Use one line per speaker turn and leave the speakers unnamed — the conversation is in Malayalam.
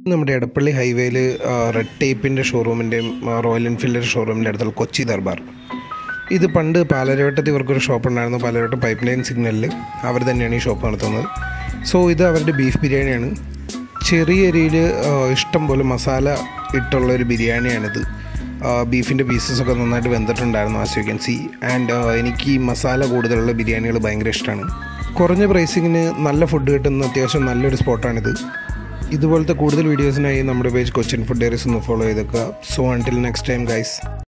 നമ്മുടെ എടപ്പള്ളി ഹൈവേയിൽ റെഡ് ടേപ്പിൻ്റെ ഷോറൂമിൻ്റെയും റോയൽ എൻഫീൽഡിൻ്റെ ഷോറൂമിൻ്റെ അടുത്തുള്ള കൊച്ചി ദർബാർ ഇത് പണ്ട് പാലരവട്ടത്ത് ഇവർക്കൊരു ഷോപ്പ് ഉണ്ടായിരുന്നു പാലരവട്ടം പൈപ്പ് ലൈൻ സിഗ്നലിൽ അവർ തന്നെയാണ് ഈ ഷോപ്പ് നടത്തുന്നത് സോ ഇത് അവരുടെ ബീഫ് ബിരിയാണിയാണ് ചെറിയ അരിയിൽ ഇഷ്ടം പോലെ മസാല ഇട്ടുള്ള ഒരു ബിരിയാണിയാണിത് ബീഫിൻ്റെ പീസസൊക്കെ നന്നായിട്ട് വെന്തിട്ടുണ്ടായിരുന്നു as you can see and എനിക്ക് ഈ മസാല കൂടുതലുള്ള ബിരിയാണികൾ ഭയങ്കര ഇഷ്ടമാണ് കുറഞ്ഞ പ്രൈസിങ്ങിന് നല്ല ഫുഡ് കിട്ടുന്ന അത്യാവശ്യം നല്ലൊരു സ്പോട്ടാണിത് ഇതുപോലത്തെ കൂടുതൽ വീഡിയോസിനായി നമ്മുടെ പേജ് കൊച്ചിൻ ഫുഡ് ഡയറീസ് ഒന്ന് ഫോളോ ചെയ്തേക്കുക so until next time guys